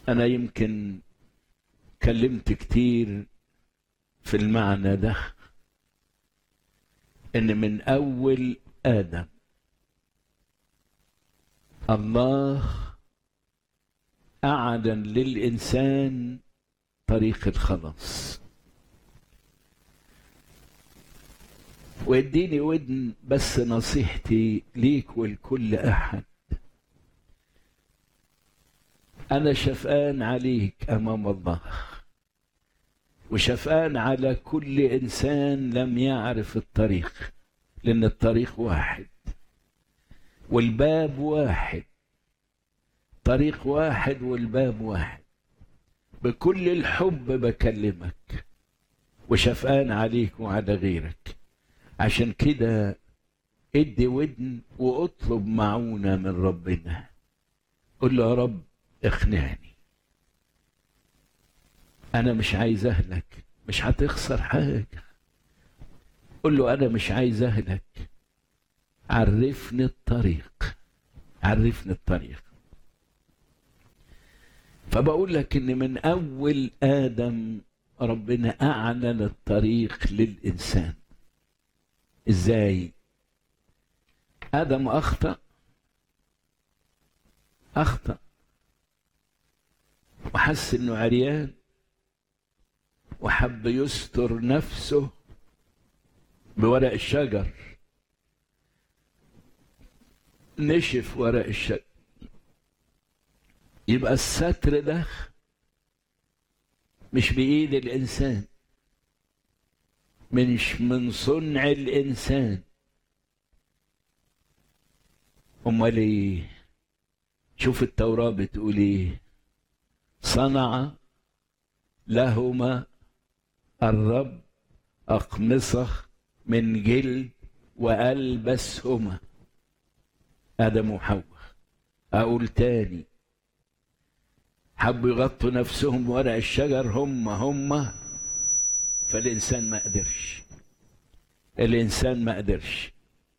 أنا يمكن كلمت كتير في المعنى ده إن من أول آدم الله أعلن للإنسان طريق الخلاص واديني ودن بس نصيحتي ليك ولكل أحد أنا شفقان عليك أمام الله وشفقان على كل إنسان لم يعرف الطريق لأن الطريق واحد والباب واحد طريق واحد والباب واحد بكل الحب بكلمك وشفقان عليك وعلى غيرك عشان كده ادي ودن واطلب معونة من ربنا قل له يا رب اقنعني انا مش عايز اهلك مش هتخسر حاجة قل له انا مش عايز اهلك عرفني الطريق عرفني الطريق فبقول لك ان من اول ادم ربنا اعلن الطريق للانسان ازاي ادم اخطا اخطا وحس انه عريان وحب يستر نفسه بورق الشجر نشف ورق الشجر يبقى الستر ده مش بإيد الإنسان مش من صنع الإنسان أمال إيه شوف التوراة بتقول إيه صنع لهما الرب أقمصة من جلد وألبسهما آدم وحواء أقول تاني حبوا يغطوا نفسهم بورق الشجر هم هم فالإنسان ما قدرش الإنسان ما قدرش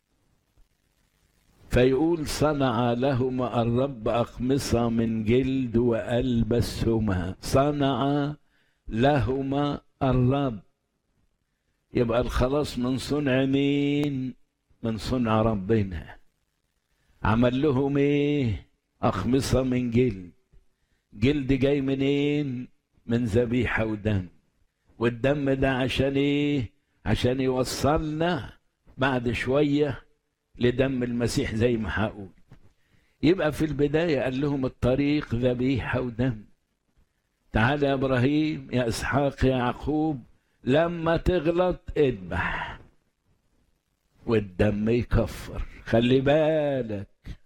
فيقول صنع لهما الرب أقمصة من جلد وألبسهما صنع لهما الرب يبقى الخلاص من صنع مين من صنع ربنا عمل لهم ايه أقمصة من جلد جلد جاي منين من ذبيحة ودم والدم ده عشان ايه عشان يوصلنا بعد شوية لدم المسيح زي ما هقول يبقى في البداية قال لهم الطريق ذبيحة ودم تعال يا إبراهيم يا إسحاق يا يعقوب لما تغلط اذبح والدم يكفر خلي بالك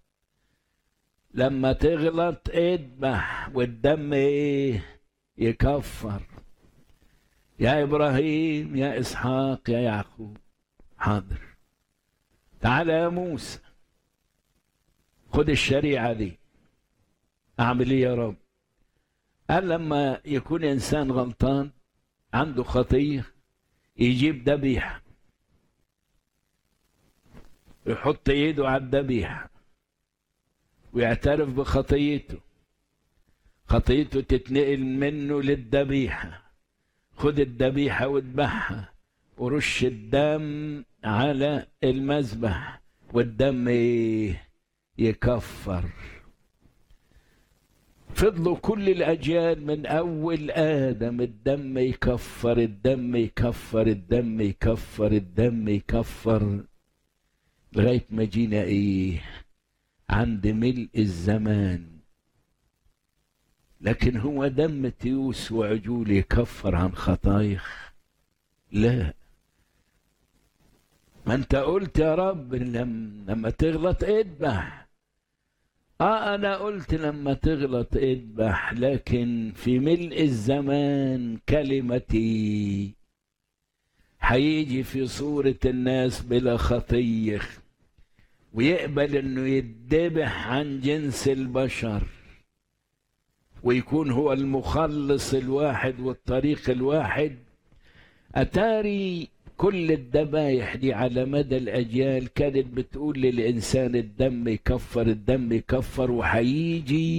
لما تغلط اذبح والدم ايه يكفر يا ابراهيم يا اسحاق يا يعقوب حاضر تعال يا موسى خد الشريعه دي اعمل ايه يا رب قال لما يكون انسان غلطان عنده خطيه يجيب ذبيحه يحط ايده على الذبيحه ويعترف بخطيته خطيته تتنقل منه للذبيحة خد الذبيحة واذبحها ورش الدم على المذبح والدم يكفر فضلوا كل الأجيال من أول آدم الدم يكفر الدم يكفر الدم يكفر الدم يكفر لغاية ما جينا إيه عند ملء الزمان لكن هو دم تيوس وعجول يكفر عن خطايخ لا ما انت قلت يا رب لما, لما تغلط اذبح اه انا قلت لما تغلط اذبح لكن في ملء الزمان كلمتي هيجي في صورة الناس بلا خطيخ ويقبل انه يتذبح عن جنس البشر ويكون هو المخلص الواحد والطريق الواحد اتاري كل الذبايح دي على مدى الاجيال كانت بتقول للانسان الدم يكفر الدم يكفر وهيجي